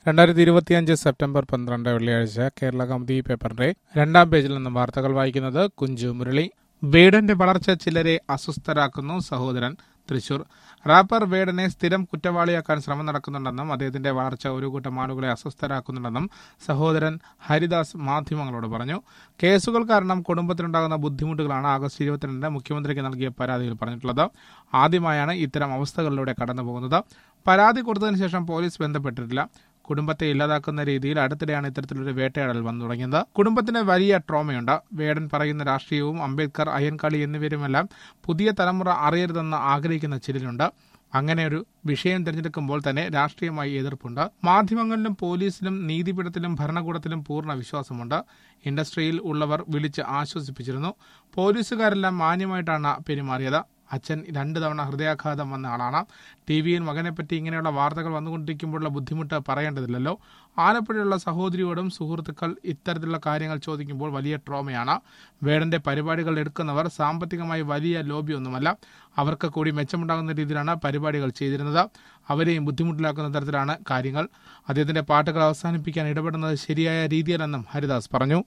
രണ്ടായിരത്തി ഇരുപത്തിയഞ്ച് സെപ്റ്റംബർ പന്ത്രണ്ട് വെള്ളിയാഴ്ച കേരള കൗമുദി പേപ്പറിന്റെ രണ്ടാം പേജിൽ നിന്നും വാർത്തകൾ വായിക്കുന്നത് കുഞ്ചു മുരളി വേടന്റെ വളർച്ച ചിലരെ അസ്വസ്ഥരാക്കുന്നു സഹോദരൻ തൃശൂർ റാപ്പർ വേടനെ സ്ഥിരം കുറ്റവാളിയാക്കാൻ ശ്രമം നടക്കുന്നുണ്ടെന്നും അദ്ദേഹത്തിന്റെ വളർച്ച ഒരു കൂട്ടം ആളുകളെ അസ്വസ്ഥരാക്കുന്നുണ്ടെന്നും സഹോദരൻ ഹരിദാസ് മാധ്യമങ്ങളോട് പറഞ്ഞു കേസുകൾ കാരണം കുടുംബത്തിനുണ്ടാകുന്ന ബുദ്ധിമുട്ടുകളാണ് ആഗസ്റ്റ് ഇരുപത്തിരണ്ടിന് മുഖ്യമന്ത്രിക്ക് നൽകിയ പരാതിയിൽ പറഞ്ഞിട്ടുള്ളത് ആദ്യമായാണ് ഇത്തരം അവസ്ഥകളിലൂടെ കടന്നുപോകുന്നത് പരാതി കൊടുത്തതിനു ശേഷം പോലീസ് ബന്ധപ്പെട്ടിട്ടില്ല കുടുംബത്തെ ഇല്ലാതാക്കുന്ന രീതിയിൽ അടുത്തിടെയാണ് ഇത്തരത്തിലൊരു വേട്ടയാടൽ വന്നു തുടങ്ങിയത് കുടുംബത്തിന് വലിയ ട്രോമയുണ്ട് വേടൻ പറയുന്ന രാഷ്ട്രീയവും അംബേദ്കർ അയ്യൻകാളി എന്നിവരുമെല്ലാം പുതിയ തലമുറ അറിയരുതെന്ന് ആഗ്രഹിക്കുന്ന ചിലരുണ്ട് അങ്ങനെ ഒരു വിഷയം തിരഞ്ഞെടുക്കുമ്പോൾ തന്നെ രാഷ്ട്രീയമായി എതിർപ്പുണ്ട് മാധ്യമങ്ങളിലും പോലീസിലും നീതിപീഠത്തിലും ഭരണകൂടത്തിലും പൂർണ്ണ വിശ്വാസമുണ്ട് ഇൻഡസ്ട്രിയിൽ ഉള്ളവർ വിളിച്ച് ആശ്വസിപ്പിച്ചിരുന്നു പോലീസുകാരെല്ലാം മാന്യമായിട്ടാണ് പെരുമാറിയത് അച്ഛൻ രണ്ട് തവണ ഹൃദയാഘാതം വന്ന ആളാണ് ടി വിയിൽ മകനെപ്പറ്റി ഇങ്ങനെയുള്ള വാർത്തകൾ വന്നുകൊണ്ടിരിക്കുമ്പോഴുള്ള ബുദ്ധിമുട്ട് പറയേണ്ടതില്ലല്ലോ ആലപ്പുഴയുള്ള സഹോദരിയോടും സുഹൃത്തുക്കൾ ഇത്തരത്തിലുള്ള കാര്യങ്ങൾ ചോദിക്കുമ്പോൾ വലിയ ട്രോമയാണ് വേടന്റെ പരിപാടികൾ എടുക്കുന്നവർ സാമ്പത്തികമായി വലിയ ലോബിയൊന്നുമല്ല അവർക്ക് കൂടി മെച്ചമുണ്ടാകുന്ന രീതിയിലാണ് പരിപാടികൾ ചെയ്തിരുന്നത് അവരെയും ബുദ്ധിമുട്ടിലാക്കുന്ന തരത്തിലാണ് കാര്യങ്ങൾ അദ്ദേഹത്തിന്റെ പാട്ടുകൾ അവസാനിപ്പിക്കാൻ ഇടപെടുന്നത് ശരിയായ രീതിയല്ലെന്നും ഹരിദാസ് പറഞ്ഞു